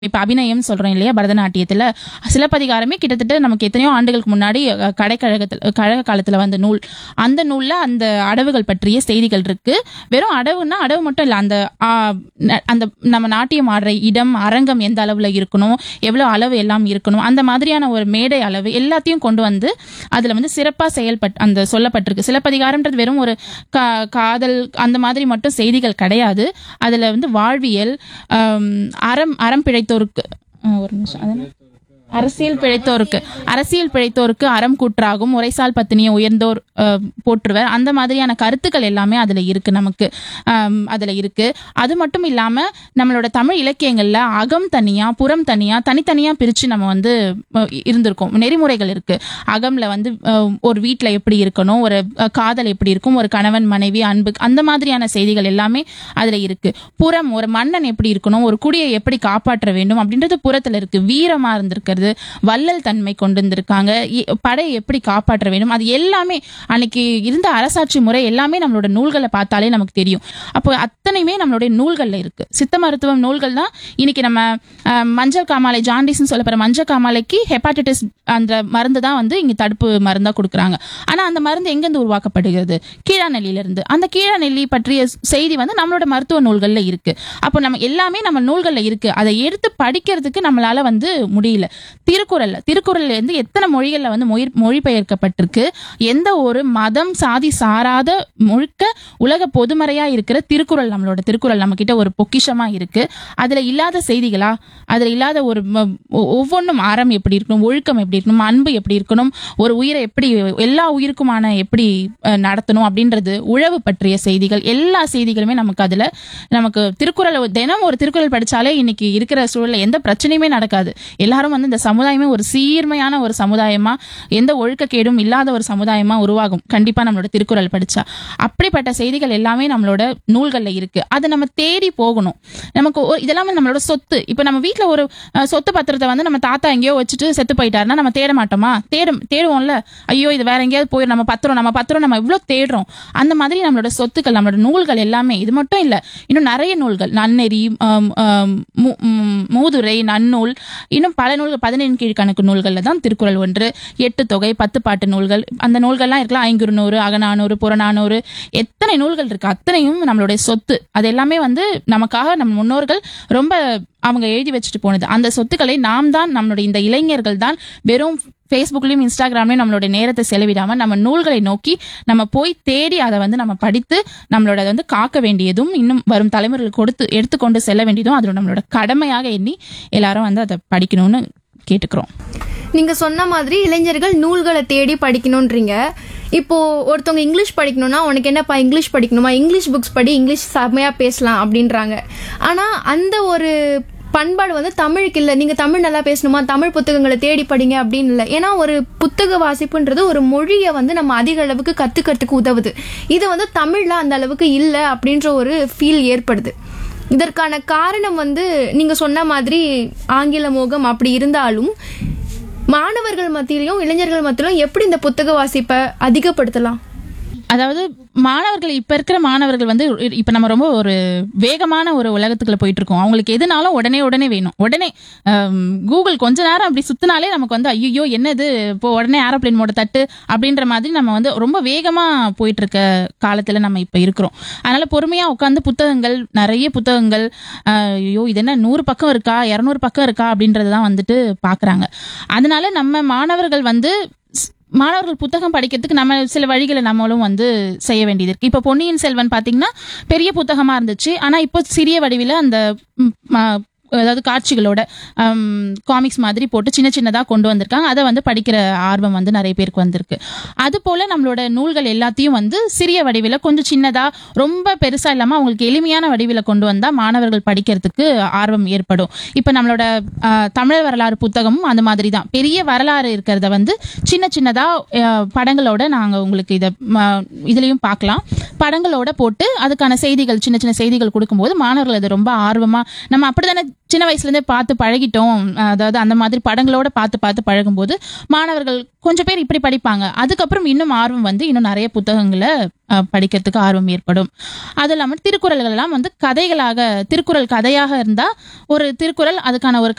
இப்ப அபிநயம் சொல்றோம் இல்லையா பரதநாட்டியத்துல சிலப்பதிகாரமே கிட்டத்தட்ட நமக்கு எத்தனையோ ஆண்டுகளுக்கு முன்னாடி அஹ், கடைக்கழகத்துல கழக காலத்துல வந்த நூல் அந்த நூல்ல அந்த அடவுகள் பற்றிய செய்திகள் இருக்கு வெறும் அடவுன்னா அடவு மட்டும் இல்ல அந்த ஆ, ந- அந்த நம்ம நாட்டியம் ஆடுற இடம் அரங்கம் எந்த அளவுல இருக்கணும் எவ்வளவு அளவு எல்லாம் இருக்கணும் அந்த மாதிரியான ஒரு மேடை அளவு எல்லாத்தையும் கொண்டு வந்து அதுல வந்து சிறப்பா செயல்பட் அந்த சொல்லப்பட்டிருக்கு சிலப்பதிகாரம்ன்றது வெறும் ஒரு கா- காதல் அந்த மாதிரி மட்டும் செய்திகள் கிடையாது அதுல வந்து வாழ்வியல் ஆம், அறம் அறம் பிழைத்தோருக்கு ஆ, ஒரு நிமிஷம் அது என்ன? அரசியல் பிழைத்தோருக்கு அரசியல் பிழைத்தோருக்கு அறம் கூற்றாகும் உரைசால் பத்தினிய உயர்ந்தோர் அஹ், போற்றுவர் அந்த மாதிரியான கருத்துக்கள் எல்லாமே அதுல இருக்கு நமக்கு ஆம், அதுல இருக்கு அது மட்டும் இல்லாம நம்மளோட தமிழ் இலக்கியங்கள்ல அகம் தனியா புறம் தனியா தனித்தனியா பிரிச்சு நம்ம வந்து அஹ், இருந்திருக்கோம் நெறிமுறைகள் இருக்கு அகம்ல வந்து அஹ், ஒரு வீட்ல எப்படி இருக்கணும் ஒரு அஹ், காதல் எப்படி இருக்கும் ஒரு கணவன் மனைவி அன்பு அந்த மாதிரியான செய்திகள் எல்லாமே அதுல இருக்கு புறம் ஒரு மன்னன் எப்படி இருக்கணும் ஒரு குடியை எப்படி காப்பாற்ற வேண்டும் அப்படின்றது புறத்துல இருக்கு வீரமா இருந்திருக்கிறது வள்ளல் தன்மை கொண்டு வந்திருக்காங்க இ- படையை எப்படி காப்பாற்ற வேண்டும் அது எல்லாமே அன்னைக்கு இருந்த அரசாட்சி முறை எல்லாமே நம்மளோட நூல்களை பார்த்தாலே நமக்கு தெரியும் அப்போ அத்தனையுமே நம்மளுடைய நூல்கள்ல இருக்கு சித்த மருத்துவம் நூல்கள் தான் இன்னைக்கு நம்ம அஹ், மஞ்சள் காமாலை ஜாண்டிஸ்னு சொல்லப்படுற மஞ்சள் காமாலைக்கு ஹெப்பாட்டிட்டிஸ் அந்த மருந்து தான் வந்து இங்க தடுப்பு மருந்தா கொடுக்குறாங்க ஆனா அந்த மருந்து எங்கிருந்து உருவாக்கப்படுகிறது கீழாநெல்லியில இருந்து அந்த கீழாநெல்லி பற்றிய செய்தி வந்து நம்மளோட மருத்துவ நூல்கள்ல இருக்கு அப்போ நம்ம எல்லாமே நம்ம நூல்கள்ல இருக்கு அதை எடுத்து படிக்கிறதுக்கு நம்மளால வந்து முடியல திருக்குறள்ல திருக்குறள்ல இருந்து எத்தனை மொழிகள்ல வந்து மொழி மொழிபெயர்க்கப்பட்டிருக்கு எந்த ஒரு மதம் சாதி சாராத முழுக்க உலக பொதுமறையா இருக்கிற திருக்குறள் நம்மளோட திருக்குறள் நம்ம கிட்ட ஒரு பொக்கிஷமா இருக்கு அதுல இல்லாத செய்திகளா அதுல இல்லாத ஒரு ம- ஒ- ஒவ்வொன்றும் அறம் எப்படி இருக்கணும் ஒழுக்கம் எப்படி இருக்கணும் அன்பு எப்படி இருக்கணும் ஒரு உயிரை எப்படி எல்லா உயிருக்குமான எப்படி அஹ், நடத்தணும் அப்படின்றது உழவு பற்றிய செய்திகள் எல்லா செய்திகளுமே நமக்கு அதுல நமக்கு திருக்குறள் தினம் ஒரு திருக்குறள் படிச்சாலே இன்னைக்கு இருக்கிற சூழல்ல எந்த பிரச்சனையுமே நடக்காது எல்லாரும் வந்து இந்த சமுதாயமே ஒரு சீர்மையான ஒரு சமுதாயமா எந்த ஒழுக்கக்கேடும் இல்லாத ஒரு சமுதாயமா உருவாகும் கண்டிப்பா நம்மளோட திருக்குறள் படிச்சா அப்படிப்பட்ட செய்திகள் எல்லாமே நம்மளோட நூல்கள்ல இருக்கு அதை நம்ம தேடி போகணும் நமக்கு ஒரு- இதெல்லாமே நம்மளோட சொத்து இப்ப நம்ம வீட்ல ஒரு அஹ், சொத்து பத்திரத்தை வந்து நம்ம தாத்தா எங்கேயோ வச்சுட்டு செத்து போயிட்டாருன்னா நம்ம தேட மாட்டோமா தேடும் தேடுவோம்ல ஐயோ இது வேற எங்கேயாவது போயிடும் நம்ம பத்திரம் நம்ம பத்திரம் நம்ம இவ்வளவு தேடுறோம் அந்த மாதிரி நம்மளோட சொத்துக்கள் நம்மளோட நூல்கள் எல்லாமே இது மட்டும் இல்ல இன்னும் நிறைய நூல்கள் நன்னெறி ஆம், ஆம், மூ- ம், மூதுரை நன்னூல் இன்னும் பல நூல்கள் பதினெண் கீழ்கணக்கு நூல்கள்ல தான் திருக்குறள் ஒன்று எட்டு தொகை பத்து பாட்டு நூல்கள் அந்த நூல்கள்லாம் இருக்கலாம் ஐங்குறுநூறு அகநானூறு புறநானூறு எத்தனை நூல்கள் இருக்கு அத்தனையும் நம்மளுடைய சொத்து அது எல்லாமே வந்து நமக்காக நம்ம முன்னோர்கள் ரொம்ப அவங்க எழுதி வச்சுட்டு போனது அந்த சொத்துக்களை நாம் தான் நம்மளுடைய இந்த இளைஞர்கள் தான் வெறும் ஃபேஸ்புக்லயும் இன்ஸ்டாகிராம்லயும் நம்மளுடைய நேரத்தை செலவிடாம நம்ம நூல்களை நோக்கி நம்ம போய் தேடி அதை வந்து நம்ம படித்து நம்மளோட அதை வந்து காக்க வேண்டியதும் இன்னும் வரும் தலைமுறைகளுக்கு கொடுத்து எடுத்துக்கொண்டு செல்ல வேண்டியதும் அதோட நம்மளோட கடமையாக எண்ணி எல்லாரும் வந்து அதை படிக்கணும்னு கேட்டுக்கிறோம் நீங்க சொன்ன மாதிரி இளைஞர்கள் நூல்களை தேடி படிக்கணும்ன்றீங்க இப்போ ஒருத்தவங்க இங்கிலீஷ் படிக்கணும்னா உனக்கு என்னப்பா இங்கிலீஷ் படிக்கணுமா இங்கிலீஷ் புக்ஸ் படி இங்கிலீஷ் செம்மையா பேசலாம் அப்படின்றாங்க ஆனா அந்த ஒரு பண்பாடு வந்து தமிழுக்கு இல்லை நீங்க தமிழ் நல்லா பேசணுமா தமிழ் புத்தகங்களை தேடி படிங்க அப்படின்னு இல்லை ஏன்னா ஒரு புத்தக வாசிப்புன்றது ஒரு மொழியை வந்து நம்ம அதிக அளவுக்கு கத்துக்கிறதுக்கு உதவுது இது வந்து தமிழ்ல அந்த அளவுக்கு இல்லை அப்படின்ற ஒரு ஃபீல் ஏற்படுது இதற்கான காரணம் வந்து நீங்க சொன்ன மாதிரி ஆங்கில மோகம் அப்படி இருந்தாலும் மாணவர்கள் மத்தியிலையும் இளைஞர்கள் மத்தியிலும் எப்படி இந்த புத்தக வாசிப்பை அதிகப்படுத்தலாம் அதாவது மாணவர்கள் இப்ப இருக்கிற மாணவர்கள் வந்து இப்ப நம்ம ரொம்ப ஒரு வேகமான ஒரு உலகத்துக்குள்ள போயிட்டு இருக்கோம் அவங்களுக்கு எதுனாலும் உடனே உடனே வேணும் உடனே ஹம், கூகுள் கொஞ்ச நேரம் அப்படி சுத்தினாலே நமக்கு வந்து ஐயோ என்னது இப்போ உடனே ஏரோப்ளேன் மோட தட்டு அப்படின்ற மாதிரி நம்ம வந்து ரொம்ப வேகமா போயிட்டு இருக்க காலத்துல நம்ம இப்ப இருக்கிறோம் அதனால பொறுமையா உட்காந்து புத்தகங்கள் நிறைய புத்தகங்கள் அஹ், ஐயோ இது என்ன நூறு பக்கம் இருக்கா இரநூறு பக்கம் இருக்கா அப்படின்றதுதான் வந்துட்டு பாக்குறாங்க அதனால நம்ம மாணவர்கள் வந்து ஸ்- மாணவர்கள் புத்தகம் படிக்கிறதுக்கு நம்ம சில வழிகளை நம்மளும் வந்து செய்ய வேண்டியது இருக்கு இப்போ பொன்னியின் செல்வன் பாத்தீங்கன்னா பெரிய புத்தகமா இருந்துச்சு ஆனா இப்போ சிறிய வடிவில அந்த ம், ம- அதாவது காட்சிகளோட காமிக்ஸ் மாதிரி போட்டு சின்ன சின்னதாக கொண்டு வந்திருக்காங்க அதை வந்து படிக்கிற ஆர்வம் வந்து நிறைய பேருக்கு வந்திருக்கு அது போல நம்மளோட நூல்கள் எல்லாத்தையும் வந்து சிறிய வடிவில் கொஞ்சம் சின்னதா ரொம்ப பெருசா இல்லாம அவங்களுக்கு எளிமையான வடிவில் கொண்டு வந்தா மாணவர்கள் படிக்கிறதுக்கு ஆர்வம் ஏற்படும் இப்போ நம்மளோட ஆஹ், தமிழர் வரலாறு புத்தகமும் அந்த மாதிரி தான் பெரிய வரலாறு இருக்கிறத வந்து சின்ன சின்னதா ஆஹ், படங்களோட நாங்க உங்களுக்கு இதை ம- இதுலயும் பார்க்கலாம் படங்களோட போட்டு அதுக்கான செய்திகள் சின்ன சின்ன செய்திகள் கொடுக்கும்போது மாணவர்கள் அது ரொம்ப ஆர்வமா நம்ம அப்படித்தானே சின்ன வயசுல இருந்தே பார்த்து பழகிட்டோம் அதாவது அந்த மாதிரி படங்களோட பார்த்து பார்த்து பழகும்போது மாணவர்கள் கொஞ்சம் பேர் இப்படி படிப்பாங்க அதுக்கப்புறம் இன்னும் ஆர்வம் வந்து இன்னும் நிறைய புத்தகங்களை அஹ், படிக்கிறதுக்கு ஆர்வம் ஏற்படும் அது இல்லாமல் திருக்குறள்கள் எல்லாம் வந்து கதைகளாக திருக்குறள் கதையாக இருந்தா ஒரு திருக்குறள் அதுக்கான ஒரு